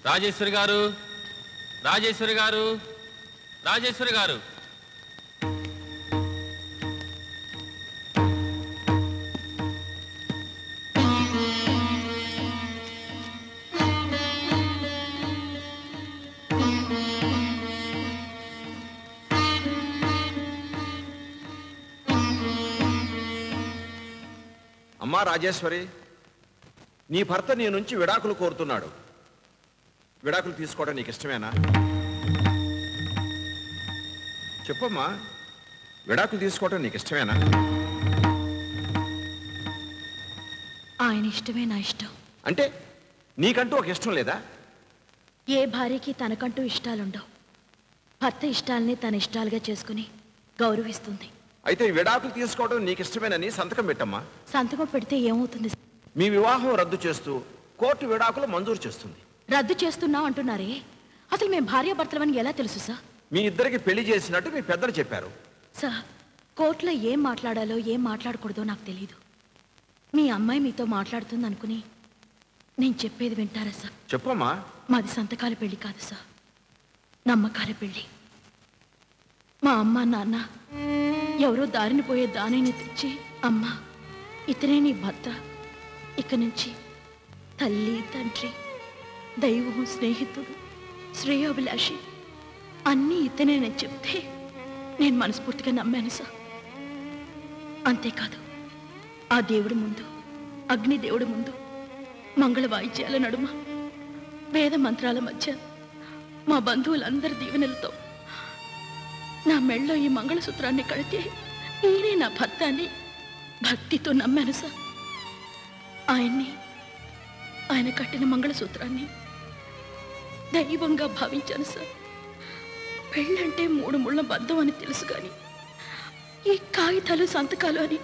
రాజేశ్వరి గారు రాజేశ్వరి గారు రాజేశ్వరి గారు అమ్మా రాజేశ్వరి నీ భర్త నీ నుంచి విడాకులు కోరుతున్నాడు విడాకులు తీసుకోవడం నీకు ఇష్టమేనా చెప్పమ్మా విడాకులు తీసుకోవడం నీకు ఇష్టమేనా ఆయన ఇష్టమే నా ఇష్టం అంటే నీకంటూ ఒక ఇష్టం లేదా ఏ భార్యకి తనకంటూ ఇష్టాలుండవు భర్త ఇష్టాల్ని తన ఇష్టాలుగా చేసుకుని గౌరవిస్తుంది అయితే ఈ విడాకులు తీసుకోవడం నీకు ఇష్టమేనని సంతకం పెట్టమ్మా సంతకం పెడితే ఏమవుతుంది మీ వివాహం రద్దు చేస్తూ కోర్టు విడాకులు మంజూరు చేస్తుంది రద్దు చేస్తున్నాం అంటున్నారే అసలు మేము భార్యాభర్తలమని ఎలా తెలుసు సార్ మీ ఇద్దరికి పెళ్లి చేసినట్టు మీ పెద్దలు చెప్పారు సార్ కోర్టులో ఏం మాట్లాడాలో ఏం మాట్లాడకూడదో నాకు తెలియదు మీ అమ్మాయి మీతో మాట్లాడుతుంది అనుకుని నేను చెప్పేది వింటారా సార్ చెప్పమ్మా మాది సంతకాల పెళ్లి కాదు సార్ నమ్మకాల పెళ్లి మా అమ్మ నాన్న ఎవరో దారిని పోయే దానిని తెచ్చి అమ్మ ఇతనే నీ భర్త ఇక నుంచి తల్లి తండ్రి దైవం స్నేహితుడు శ్రేయోభిలాషి అన్నీ ఇతనేనని చెప్తే నేను మనస్ఫూర్తిగా నమ్మాను సార్ అంతేకాదు ఆ దేవుడి ముందు అగ్ని దేవుడి ముందు మంగళ వాయిద్యాల నడుమ వేద మంత్రాల మధ్య మా బంధువులందరి దీవెనలతో నా మెళ్ళో ఈ మంగళసూత్రాన్ని కడితే ఈయనే నా భర్త అని భక్తితో నమ్మాను సార్ ఆయన్ని ఆయన కట్టిన మంగళసూత్రాన్ని దైవంగా భావించాను సార్ పెళ్ళంటే మూడు ముళ్ళ బంధం అని తెలుసు కానీ ఈ కాగితాలు సంతకాలు అని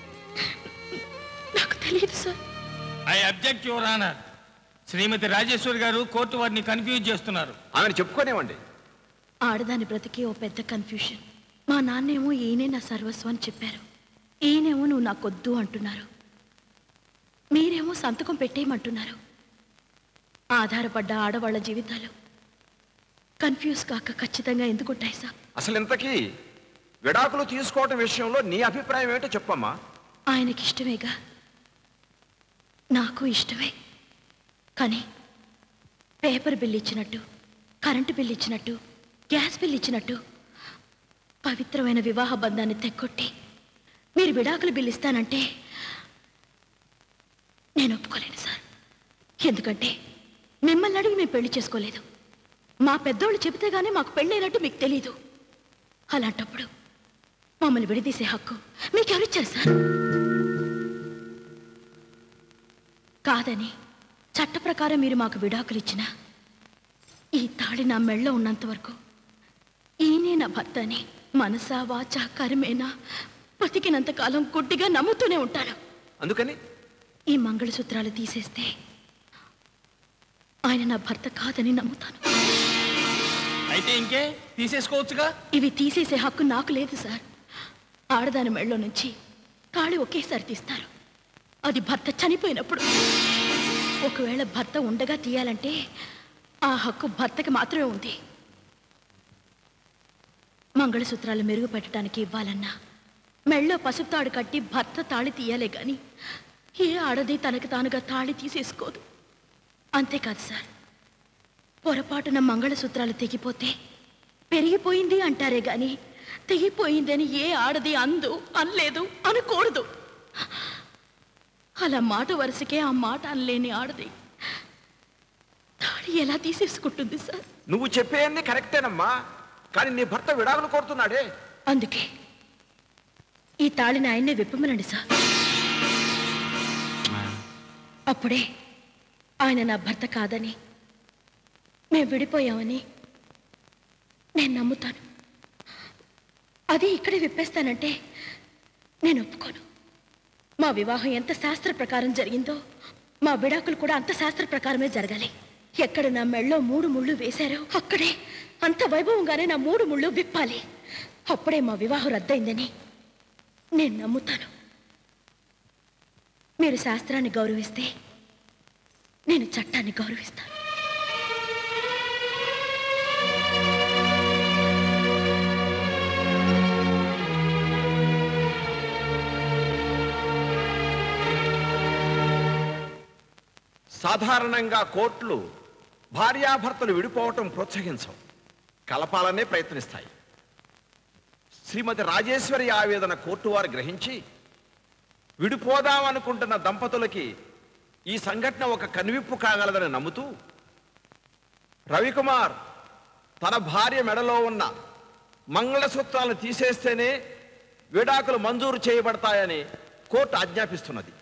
నాకు తెలియదు sir I object your honour Srimathi Rajeswari garu court వారిని కన్ఫ్యూజ్ చేస్తున్నారు ఆమెను చెప్పుకోనివ్వండి ఆడదాని బ్రతికి ఓ పెద్ద కన్ఫ్యూషన్ మా నాన్నేమో ఈయనే నా సర్వస్వం అని చెప్పారు ఈయనేమో నువ్వు నాకొద్దు అంటున్నారు మీరేమో సంతకం పెట్టేయమంటున్నారు ఆధారపడ్డ ఆడవాళ్ళ జీవితాలు కన్ఫ్యూజ్ కాక ఖచ్చితంగా ఎందుకుంటాయి సార్ అసలు ఇంతకీ విడాకులు తీసుకోవడం విషయంలో నీ అభిప్రాయం ఏంటో చెప్పమ్మా ఆయనకి ఇష్టమేగా నాకు ఇష్టమే కానీ పేపర్ బిల్ ఇచ్చినట్టు కరెంటు బిల్ ఇచ్చినట్టు గ్యాస్ బిల్ ఇచ్చినట్టు పవిత్రమైన వివాహ బంధాన్ని తెక్కొట్టి మీరు విడాకులు బిల్ ఇస్తానంటే నేను ఒప్పుకోలేను సార్ ఎందుకంటే మిమ్మల్ని అడిగి మేము పెళ్లి చేసుకోలేదు మా పెద్దోళ్ళు చెబితే గానీ మాకు పెళ్ళైనట్టు మీకు తెలీదు అలాంటప్పుడు మమ్మల్ని విడదీసే హక్కు మీకెవరిచ్చారు సార్ కాదని చట్ట ప్రకారం మీరు మాకు విడాకులు ఇచ్చిన ఈ తాళి నా మెళ్ళో ఉన్నంత వరకు ఈయనే నా భర్త అని మనసా వాచా కరిమేనా బతికినంత కాలం గుడ్డిగా నమ్ముతూనే ఉంటాను అందుకని ఈ మంగళసూత్రాలు తీసేస్తే ఆయన నా భర్త కాదని నమ్ముతాను అయితే ఇంకే తీసేసుకోవచ్చుగా ఇవి తీసేసే హక్కు నాకు లేదు సార్ ఆడదాని మెళ్ళో నుంచి తాళి ఒకేసారి తీస్తారు అది భర్త చనిపోయినప్పుడు ఒకవేళ భర్త ఉండగా తీయాలంటే ఆ హక్కు భర్తకి మాత్రమే ఉంది మంగళసూత్రాలు మెరుగుపెట్టడానికి ఇవ్వాలన్నా మెళ్ళో పసుపు తాడు కట్టి భర్త తాళి తీయాలే గాని ఏ ఆడది తనకు తానుగా తాళి తీసేసుకోదు అంతేకాదు సార్ పొరపాటున మంగళసూత్రాలు తెగిపోతే పెరిగిపోయింది అంటారే గాని తెగిపోయిందని ఏ ఆడది అందు అనలేదు అనకూడదు అలా మాట వరుసకే ఆ మాట అనలేని ఆడది తాళి ఎలా తీసేసుకుంటుంది సార్ నువ్వు చెప్పేయన్ని కరెక్టేనమ్మా కానీ నీ భర్త విడాకులు కోరుతున్నాడే అందుకే ఈ తాళిని ఆయన్నే విప్పమనండి సార్ అప్పుడే ఆయన నా భర్త కాదని మేము విడిపోయామని నేను నమ్ముతాను అది ఇక్కడే విప్పేస్తానంటే నేను ఒప్పుకోను మా వివాహం ఎంత శాస్త్ర ప్రకారం జరిగిందో మా విడాకులు కూడా అంత శాస్త్ర ప్రకారమే జరగాలి ఎక్కడ నా మెళ్ళో మూడు ముళ్ళు వేశారో అక్కడే అంత వైభవంగానే నా మూడు ముళ్ళు విప్పాలి అప్పుడే మా వివాహం రద్దయిందని నేను నమ్ముతాను మీరు శాస్త్రాన్ని గౌరవిస్తే నేను చట్టాన్ని గౌరవిస్తాను సాధారణంగా కోర్టులు భార్యాభర్తలు విడిపోవటం ప్రోత్సహించవు కలపాలనే ప్రయత్నిస్తాయి శ్రీమతి రాజేశ్వరి ఆవేదన కోర్టు వారు గ్రహించి విడిపోదామనుకుంటున్న దంపతులకి ఈ సంఘటన ఒక కనువిప్పు కాగలదని నమ్ముతూ రవికుమార్ తన భార్య మెడలో ఉన్న మంగళసూత్రాలను తీసేస్తేనే విడాకులు మంజూరు చేయబడతాయని కోర్టు ఆజ్ఞాపిస్తున్నది